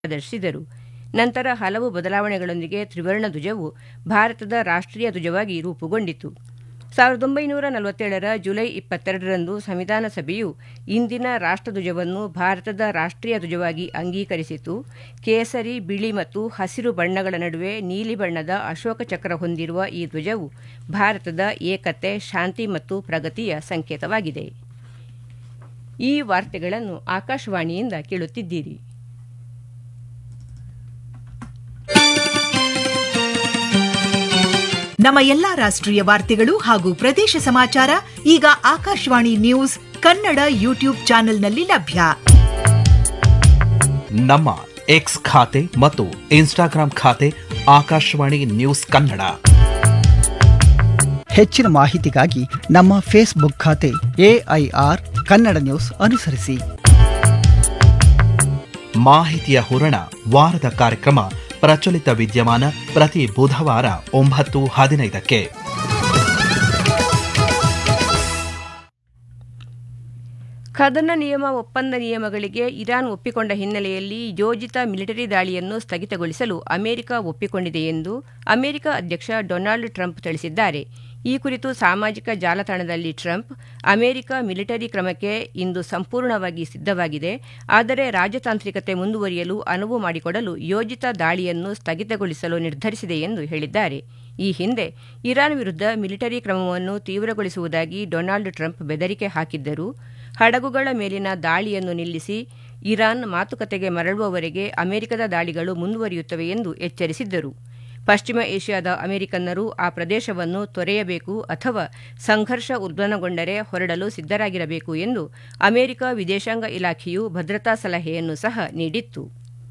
ಪ್ರದರ್ಶಿಸಿದರು ನಂತರ ಹಲವು ಬದಲಾವಣೆಗಳೊಂದಿಗೆ ತ್ರಿವರ್ಣ ಧ್ವಜವು ಭಾರತದ ರಾಷ್ಟೀಯ ಧ್ವಜವಾಗಿ ರೂಪುಗೊಂಡಿತು ಸಾವಿರದ ಒಂಬೈನೂರ ನಲವತ್ತೇಳರ ಜುಲೈ ಇಪ್ಪತ್ತೆರಡರಂದು ಸಂವಿಧಾನ ಸಭೆಯು ಇಂದಿನ ರಾಷ್ಟಧ್ವಜವನ್ನು ಭಾರತದ ರಾಷ್ಟೀಯ ಧ್ವಜವಾಗಿ ಅಂಗೀಕರಿಸಿತು ಕೇಸರಿ ಬಿಳಿ ಮತ್ತು ಹಸಿರು ಬಣ್ಣಗಳ ನಡುವೆ ನೀಲಿ ಬಣ್ಣದ ಅಶೋಕ ಚಕ್ರ ಹೊಂದಿರುವ ಈ ಧ್ವಜವು ಭಾರತದ ಏಕತೆ ಶಾಂತಿ ಮತ್ತು ಪ್ರಗತಿಯ ಸಂಕೇತವಾಗಿದೆ ಈ ವಾರ್ತೆಗಳನ್ನು ಆಕಾಶವಾಣಿಯಿಂದ ಕೇಳುತ್ತಿದ್ದೀರಿ ನಮ್ಮ ಎಲ್ಲಾ ರಾಷ್ಟ್ರೀಯ ವಾರ್ತೆಗಳು ಹಾಗೂ ಪ್ರದೇಶ ಸಮಾಚಾರ ಈಗ ಆಕಾಶವಾಣಿ ನ್ಯೂಸ್ ಕನ್ನಡ ಯೂಟ್ಯೂಬ್ ಚಾನೆಲ್ನಲ್ಲಿ ಲಭ್ಯ ನಮ್ಮ ಎಕ್ಸ್ ಖಾತೆ ಮತ್ತು ಇನ್ಸ್ಟಾಗ್ರಾಂ ಖಾತೆ ಆಕಾಶವಾಣಿ ನ್ಯೂಸ್ ಕನ್ನಡ ಹೆಚ್ಚಿನ ಮಾಹಿತಿಗಾಗಿ ನಮ್ಮ ಫೇಸ್ಬುಕ್ ಖಾತೆ ಎಐಆರ್ ಕನ್ನಡ ನ್ಯೂಸ್ ಅನುಸರಿಸಿ ಮಾಹಿತಿಯ ಹೂರಣ ವಾರದ ಕಾರ್ಯಕ್ರಮ ಪ್ರಚಲಿತ ವಿದ್ಯಮಾನ ಪ್ರತಿ ಬುಧವಾರ ಒಂಬತ್ತು ಹದಿನೈದಕ್ಕೆ ಕದನ ನಿಯಮ ಒಪ್ಪಂದ ನಿಯಮಗಳಿಗೆ ಇರಾನ್ ಒಪ್ಪಿಕೊಂಡ ಹಿನ್ನೆಲೆಯಲ್ಲಿ ಯೋಜಿತ ಮಿಲಿಟರಿ ದಾಳಿಯನ್ನು ಸ್ಥಗಿತಗೊಳಿಸಲು ಅಮೆರಿಕ ಒಪ್ಪಿಕೊಂಡಿದೆ ಎಂದು ಅಮೆರಿಕ ಅಧ್ಯಕ್ಷ ಡೊನಾಲ್ಡ್ ಟ್ರಂಪ್ ತಿಳಿಸಿದ್ದಾರೆ ಈ ಕುರಿತು ಸಾಮಾಜಿಕ ಜಾಲತಾಣದಲ್ಲಿ ಟ್ರಂಪ್ ಅಮೆರಿಕ ಮಿಲಿಟರಿ ಕ್ರಮಕ್ಕೆ ಇಂದು ಸಂಪೂರ್ಣವಾಗಿ ಸಿದ್ಧವಾಗಿದೆ ಆದರೆ ರಾಜತಾಂತ್ರಿಕತೆ ಮುಂದುವರಿಯಲು ಅನುವು ಮಾಡಿಕೊಡಲು ಯೋಜಿತ ದಾಳಿಯನ್ನು ಸ್ಥಗಿತಗೊಳಿಸಲು ನಿರ್ಧರಿಸಿದೆ ಎಂದು ಹೇಳಿದ್ದಾರೆ ಈ ಹಿಂದೆ ಇರಾನ್ ವಿರುದ್ಧ ಮಿಲಿಟರಿ ಕ್ರಮವನ್ನು ತೀವ್ರಗೊಳಿಸುವುದಾಗಿ ಡೊನಾಲ್ಡ್ ಟ್ರಂಪ್ ಬೆದರಿಕೆ ಹಾಕಿದ್ದರು ಹಡಗುಗಳ ಮೇಲಿನ ದಾಳಿಯನ್ನು ನಿಲ್ಲಿಸಿ ಇರಾನ್ ಮಾತುಕತೆಗೆ ಮರಳುವವರೆಗೆ ಅಮೆರಿಕದ ದಾಳಿಗಳು ಮುಂದುವರಿಯುತ್ತವೆ ಎಂದು ಎಚ್ಚರಿಸಿದ್ದರು ಪಶ್ಚಿಮ ಏಷ್ಯಾದ ಅಮೆರಿಕನ್ನರು ಆ ಪ್ರದೇಶವನ್ನು ತೊರೆಯಬೇಕು ಅಥವಾ ಸಂಘರ್ಷ ಉಲ್ಬಣಗೊಂಡರೆ ಹೊರಡಲು ಸಿದ್ದರಾಗಿರಬೇಕು ಎಂದು ಅಮೆರಿಕ ವಿದೇಶಾಂಗ ಇಲಾಖೆಯು ಭದ್ರತಾ ಸಲಹೆಯನ್ನು ಸಹ ನೀಡಿತ್ತು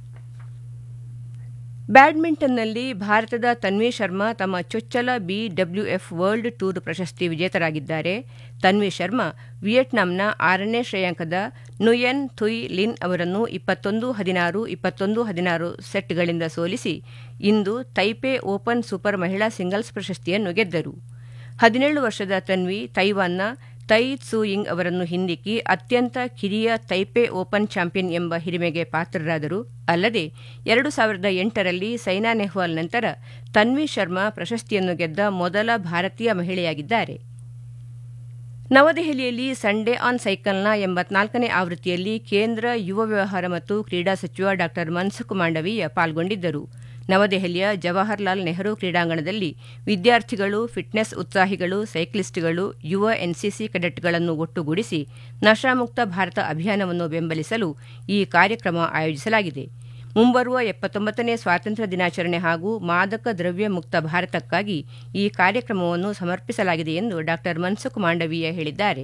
ಬ್ಯಾಡ್ಮಿಂಟನ್ನಲ್ಲಿ ಭಾರತದ ತನ್ವಿ ಶರ್ಮಾ ತಮ್ಮ ಚೊಚ್ಚಲ ಬಿಡಬ್ಲ್ಯೂಎಫ್ ವರ್ಲ್ಡ್ ಟೂರ್ ಪ್ರಶಸ್ತಿ ವಿಜೇತರಾಗಿದ್ದಾರೆ ತನ್ವಿ ಶರ್ಮಾ ವಿಯೆಟ್ನಾಂನ ಆರನೇ ಶ್ರೇಯಾಂಕದ ನುಯೆನ್ ಥುಯ್ ಲಿನ್ ಅವರನ್ನು ಇಪ್ಪತ್ತೊಂದು ಹದಿನಾರು ಇಪ್ಪತ್ತೊಂದು ಹದಿನಾರು ಸೆಟ್ಗಳಿಂದ ಸೋಲಿಸಿ ಇಂದು ತೈಪೆ ಓಪನ್ ಸೂಪರ್ ಮಹಿಳಾ ಸಿಂಗಲ್ಸ್ ಪ್ರಶಸ್ತಿಯನ್ನು ಗೆದ್ದರು ಹದಿನೇಳು ವರ್ಷದ ತನ್ವಿ ತೈವಾನ್ನ ತೈ ತ್ಸೂಯಿಂಗ್ ಅವರನ್ನು ಹಿಂದಿಕ್ಕಿ ಅತ್ಯಂತ ಕಿರಿಯ ತೈಪೆ ಓಪನ್ ಚಾಂಪಿಯನ್ ಎಂಬ ಹಿರಿಮೆಗೆ ಪಾತ್ರರಾದರು ಅಲ್ಲದೆ ಎರಡು ಸಾವಿರದ ಎಂಟರಲ್ಲಿ ಸೈನಾ ನೆಹ್ವಾಲ್ ನಂತರ ತನ್ವಿ ಶರ್ಮಾ ಪ್ರಶಸ್ತಿಯನ್ನು ಗೆದ್ದ ಮೊದಲ ಭಾರತೀಯ ಮಹಿಳೆಯಾಗಿದ್ದಾರೆ ನವದೆಹಲಿಯಲ್ಲಿ ಸಂಡೇ ಆನ್ ಸೈಕಲ್ನ ಎಂಬತ್ನಾಲ್ಕನೇ ಆವೃತ್ತಿಯಲ್ಲಿ ಕೇಂದ್ರ ಯುವ ವ್ಯವಹಾರ ಮತ್ತು ಕ್ರೀಡಾ ಸಚಿವ ಡಾ ಮನ್ಸುಖ್ ಮಾಂಡವೀಯ ಪಾಲ್ಗೊಂಡಿದ್ದರು ನವದೆಹಲಿಯ ಜವಾಹರ್ಲಾಲ್ ನೆಹರು ಕ್ರೀಡಾಂಗಣದಲ್ಲಿ ವಿದ್ಯಾರ್ಥಿಗಳು ಫಿಟ್ನೆಸ್ ಉತ್ಸಾಹಿಗಳು ಸೈಕ್ಲಿಸ್ಟ್ಗಳು ಯುವ ಎನ್ಸಿಸಿ ಕೆಡೆಟ್ಗಳನ್ನು ಒಟ್ಟುಗೂಡಿಸಿ ನಶಾಮುಕ್ತ ಭಾರತ ಅಭಿಯಾನವನ್ನು ಬೆಂಬಲಿಸಲು ಈ ಕಾರ್ಯಕ್ರಮ ಆಯೋಜಿಸಲಾಗಿದೆ ಮುಂಬರುವ ಎಪ್ಪತ್ತೊಂಬತ್ತನೇ ಸ್ವಾತಂತ್ರ್ಯ ದಿನಾಚರಣೆ ಹಾಗೂ ಮಾದಕ ದ್ರವ್ಯ ಮುಕ್ತ ಭಾರತಕ್ಕಾಗಿ ಈ ಕಾರ್ಯಕ್ರಮವನ್ನು ಸಮರ್ಪಿಸಲಾಗಿದೆ ಎಂದು ಡಾ ಮನ್ಸುಖ್ ಮಾಂಡವೀಯ ಹೇಳಿದ್ದಾರೆ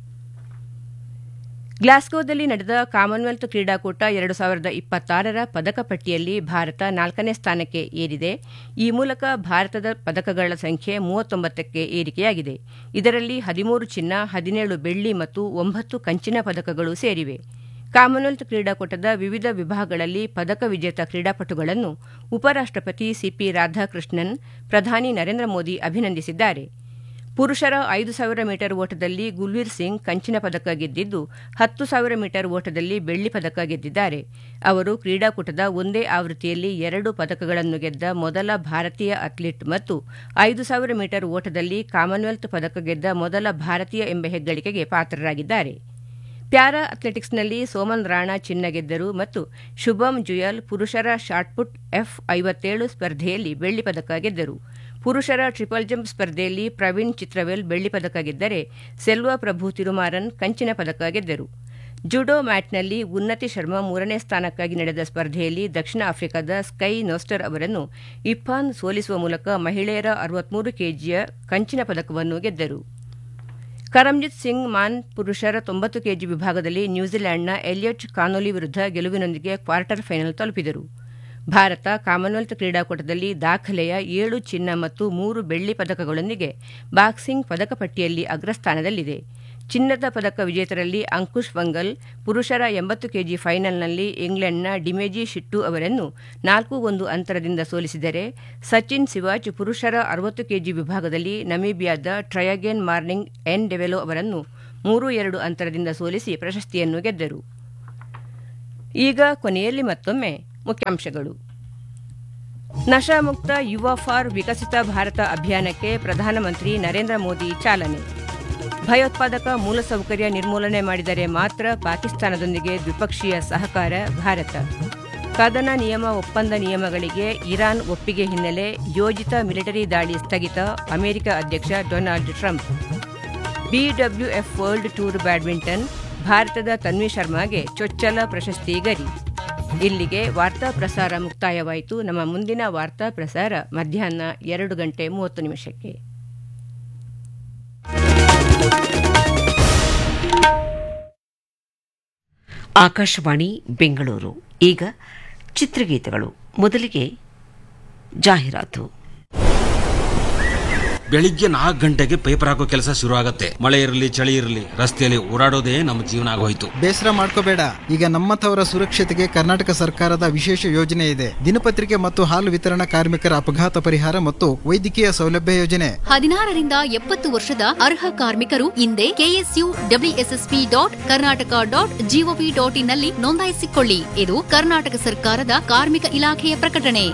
ಗ್ಲಾಸ್ಗೋದಲ್ಲಿ ನಡೆದ ಕಾಮನ್ವೆಲ್ತ್ ಕ್ರೀಡಾಕೂಟ ಎರಡು ಸಾವಿರದ ಇಪ್ಪತ್ತಾರರ ಪದಕ ಪಟ್ಟಿಯಲ್ಲಿ ಭಾರತ ನಾಲ್ಕನೇ ಸ್ಥಾನಕ್ಕೆ ಏರಿದೆ ಈ ಮೂಲಕ ಭಾರತದ ಪದಕಗಳ ಸಂಖ್ಯೆ ಮೂವತ್ತೊಂಬತ್ತಕ್ಕೆ ಏರಿಕೆಯಾಗಿದೆ ಇದರಲ್ಲಿ ಹದಿಮೂರು ಚಿನ್ನ ಹದಿನೇಳು ಬೆಳ್ಳಿ ಮತ್ತು ಒಂಬತ್ತು ಕಂಚಿನ ಪದಕಗಳು ಸೇರಿವೆ ಕಾಮನ್ವೆಲ್ತ್ ಕ್ರೀಡಾಕೂಟದ ವಿವಿಧ ವಿಭಾಗಗಳಲ್ಲಿ ಪದಕ ವಿಜೇತ ಕ್ರೀಡಾಪಟುಗಳನ್ನು ಉಪರಾಷ್ಟಪತಿ ಸಿಪಿ ರಾಧಾಕೃಷ್ಣನ್ ಪ್ರಧಾನಿ ನರೇಂದ್ರ ಮೋದಿ ಅಭಿನಂದಿಸಿದ್ದಾರೆ ಪುರುಷರ ಐದು ಸಾವಿರ ಮೀಟರ್ ಓಟದಲ್ಲಿ ಗುಲ್ವೀರ್ ಸಿಂಗ್ ಕಂಚಿನ ಪದಕ ಗೆದ್ದಿದ್ದು ಹತ್ತು ಸಾವಿರ ಮೀಟರ್ ಓಟದಲ್ಲಿ ಬೆಳ್ಳಿ ಪದಕ ಗೆದ್ದಿದ್ದಾರೆ ಅವರು ಕ್ರೀಡಾಕೂಟದ ಒಂದೇ ಆವೃತ್ತಿಯಲ್ಲಿ ಎರಡು ಪದಕಗಳನ್ನು ಗೆದ್ದ ಮೊದಲ ಭಾರತೀಯ ಅಥ್ಲೀಟ್ ಮತ್ತು ಐದು ಸಾವಿರ ಮೀಟರ್ ಓಟದಲ್ಲಿ ಕಾಮನ್ವೆಲ್ತ್ ಪದಕ ಗೆದ್ದ ಮೊದಲ ಭಾರತೀಯ ಎಂಬ ಹೆಗ್ಗಳಿಕೆಗೆ ಪಾತ್ರರಾಗಿದ್ದಾರೆ ಪ್ಯಾರಾ ಅಥ್ಲೆಟಿಕ್ಸ್ನಲ್ಲಿ ಸೋಮನ್ ರಾಣಾ ಚಿನ್ನ ಗೆದ್ದರು ಮತ್ತು ಶುಭಂ ಜುಯಲ್ ಪುರುಷರ ಶಾಟ್ಪುಟ್ ಎಫ್ ಐವತ್ತೇಳು ಸ್ಪರ್ಧೆಯಲ್ಲಿ ಬೆಳ್ಳಿ ಪದಕ ಗೆದ್ದರು ಪುರುಷರ ಟ್ರಿಪಲ್ ಜಂಪ್ ಸ್ಪರ್ಧೆಯಲ್ಲಿ ಪ್ರವೀಣ್ ಚಿತ್ರವೆಲ್ ಬೆಳ್ಳಿ ಪದಕ ಗೆದ್ದರೆ ಸೆಲ್ವ ಪ್ರಭು ತಿರುಮಾರನ್ ಕಂಚಿನ ಪದಕ ಗೆದ್ದರು ಜುಡೋ ಮ್ಯಾಟ್ನಲ್ಲಿ ಉನ್ನತಿ ಶರ್ಮಾ ಮೂರನೇ ಸ್ಥಾನಕ್ಕಾಗಿ ನಡೆದ ಸ್ಪರ್ಧೆಯಲ್ಲಿ ದಕ್ಷಿಣ ಆಫ್ರಿಕಾದ ಸ್ಕೈ ನೋಸ್ಟರ್ ಅವರನ್ನು ಇಫಾನ್ ಸೋಲಿಸುವ ಮೂಲಕ ಮಹಿಳೆಯರ ಅರವತ್ಮೂರು ಕೆಜಿಯ ಕಂಚಿನ ಪದಕವನ್ನು ಗೆದ್ದರು ಕರಮ್ಜಿತ್ ಸಿಂಗ್ ಮಾನ್ ಪುರುಷರ ತೊಂಬತ್ತು ಕೆಜಿ ವಿಭಾಗದಲ್ಲಿ ನ್ಯೂಜಿಲೆಂಡ್ನ ಎಲಿಯಟ್ ಕಾನೋಲಿ ವಿರುದ್ಧ ಗೆಲುವಿನೊಂದಿಗೆ ಕ್ವಾರ್ಟರ್ ಫೈನಲ್ ತಲುಪಿದರು ಭಾರತ ಕಾಮನ್ವೆಲ್ತ್ ಕ್ರೀಡಾಕೂಟದಲ್ಲಿ ದಾಖಲೆಯ ಏಳು ಚಿನ್ನ ಮತ್ತು ಮೂರು ಬೆಳ್ಳಿ ಪದಕಗಳೊಂದಿಗೆ ಬಾಕ್ಸಿಂಗ್ ಪದಕ ಪಟ್ಟಿಯಲ್ಲಿ ಅಗ್ರಸ್ಥಾನದಲ್ಲಿದೆ ಚಿನ್ನದ ಪದಕ ವಿಜೇತರಲ್ಲಿ ಅಂಕುಶ್ ವಂಗಲ್ ಪುರುಷರ ಎಂಬತ್ತು ಕೆಜಿ ಫೈನಲ್ನಲ್ಲಿ ಇಂಗ್ಲೆಂಡ್ನ ಡಿಮೆಜಿ ಶಿಟ್ಟು ಅವರನ್ನು ನಾಲ್ಕು ಒಂದು ಅಂತರದಿಂದ ಸೋಲಿಸಿದರೆ ಸಚಿನ್ ಸಿವಾಚ್ ಪುರುಷರ ಅರವತ್ತು ಕೆಜಿ ವಿಭಾಗದಲ್ಲಿ ನಮೀಬಿಯಾದ ಟ್ರಯಗೇನ್ ಮಾರ್ನಿಂಗ್ ಎನ್ ಡೆವೆಲೋ ಅವರನ್ನು ಮೂರು ಎರಡು ಅಂತರದಿಂದ ಸೋಲಿಸಿ ಪ್ರಶಸ್ತಿಯನ್ನು ಗೆದ್ದರು ಈಗ ಕೊನೆಯಲ್ಲಿ ಮತ್ತೊಮ್ಮೆ ಮುಖ್ಯಾಂಶಗಳು ನಶಾಮುಕ್ತ ಯುವ ಫಾರ್ ವಿಕಸಿತ ಭಾರತ ಅಭಿಯಾನಕ್ಕೆ ಪ್ರಧಾನಮಂತ್ರಿ ನರೇಂದ್ರ ಮೋದಿ ಚಾಲನೆ ಭಯೋತ್ಪಾದಕ ಮೂಲಸೌಕರ್ಯ ನಿರ್ಮೂಲನೆ ಮಾಡಿದರೆ ಮಾತ್ರ ಪಾಕಿಸ್ತಾನದೊಂದಿಗೆ ದ್ವಿಪಕ್ಷೀಯ ಸಹಕಾರ ಭಾರತ ಕದನ ನಿಯಮ ಒಪ್ಪಂದ ನಿಯಮಗಳಿಗೆ ಇರಾನ್ ಒಪ್ಪಿಗೆ ಹಿನ್ನೆಲೆ ಯೋಜಿತ ಮಿಲಿಟರಿ ದಾಳಿ ಸ್ಥಗಿತ ಅಮೆರಿಕ ಅಧ್ಯಕ್ಷ Donald Trump BWF world tour badminton ಭಾರತದ ತನ್ವಿ ಶರ್ಮಾಗೆ ಚೊಚ್ಚಲ ಪ್ರಶಸ್ತಿ ಗರಿ ಇಲ್ಲಿಗೆ ವಾರ್ತಾ ಪ್ರಸಾರ ಮುಕ್ತಾಯವಾಯಿತು ನಮ್ಮ ಮುಂದಿನ ವಾರ್ತಾ ಪ್ರಸಾರ ಮಧ್ಯಾಹ್ನ ಎರಡು ಗಂಟೆ ಮೂವತ್ತು ನಿಮಿಷಕ್ಕೆ ಆಕಾಶವಾಣಿ ಬೆಂಗಳೂರು ಈಗ ಚಿತ್ರಗೀತೆಗಳು ಮೊದಲಿಗೆ ಜಾಹೀರಾತು ಬೆಳಿಗ್ಗೆ ನಾಲ್ಕು ಗಂಟೆಗೆ ಪೇಪರ್ ಹಾಕೋ ಕೆಲಸ ಶುರು ಆಗತ್ತೆ ಮಳೆ ಇರಲಿ ಚಳಿ ಇರಲಿ ರಸ್ತೆಯಲ್ಲಿ ಓಡಾಡೋದೇ ನಮ್ಮ ಜೀವನ ಆಗೋಯ್ತು ಬೇಸರ ಮಾಡ್ಕೋಬೇಡ ಈಗ ನಮ್ಮಂಥವರ ಸುರಕ್ಷತೆಗೆ ಕರ್ನಾಟಕ ಸರ್ಕಾರದ ವಿಶೇಷ ಯೋಜನೆ ಇದೆ ದಿನಪತ್ರಿಕೆ ಮತ್ತು ಹಾಲು ವಿತರಣಾ ಕಾರ್ಮಿಕರ ಅಪಘಾತ ಪರಿಹಾರ ಮತ್ತು ವೈದ್ಯಕೀಯ ಸೌಲಭ್ಯ ಯೋಜನೆ ಹದಿನಾರರಿಂದ ಎಪ್ಪತ್ತು ವರ್ಷದ ಅರ್ಹ ಕಾರ್ಮಿಕರು ಹಿಂದೆ KSU WSSP dot Karnataka dot gov dot ಇನ್ನಲ್ಲಿ ನೋಂದಾಯಿಸಿಕೊಳ್ಳಿ ಇದು ಕರ್ನಾಟಕ ಸರ್ಕಾರದ ಕಾರ್ಮಿಕ ಇಲಾಖೆಯ ಪ್ರಕಟಣೆ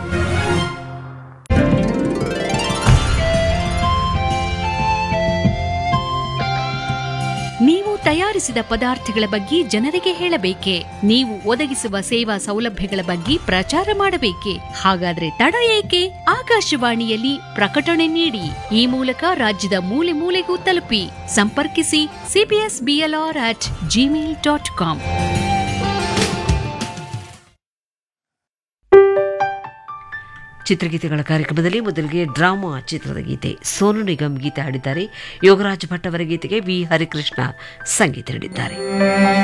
ನೀವು ತಯಾರಿಸಿದ ಪದಾರ್ಥಗಳ ಬಗ್ಗೆ ಜನರಿಗೆ ಹೇಳಬೇಕೆ ನೀವು ಒದಗಿಸುವ ಸೇವಾ ಸೌಲಭ್ಯಗಳ ಬಗ್ಗೆ ಪ್ರಚಾರ ಮಾಡಬೇಕೆ ಹಾಗಾದ್ರೆ ತಡ ಏಕೆ ಆಕಾಶವಾಣಿಯಲ್ಲಿ ಪ್ರಕಟಣೆ ನೀಡಿ ಈ ಮೂಲಕ ರಾಜ್ಯದ ಮೂಲೆ ಮೂಲೆಗೂ ತಲುಪಿ ಸಂಪರ್ಕಿಸಿ CBS BLR at Gmail dot com ಚಿತ್ರಗೀತೆಗಳ ಕಾರ್ಯಕ್ರಮದಲ್ಲಿ ಮೊದಲಿಗೆ ಡ್ರಾಮಾ ಚಿತ್ರದ ಗೀತೆ ಸೋನು ನಿಗಮ್ ಗೀತೆ ಹಾಡಿದ್ದಾರೆ ಯೋಗರಾಜ್ ಭಟ್ ಅವರ ಗೀತೆಗೆ ವಿ ಹರಿಕೃಷ್ಣ ಸಂಗೀತ ನೀಡಿದ್ದಾರೆ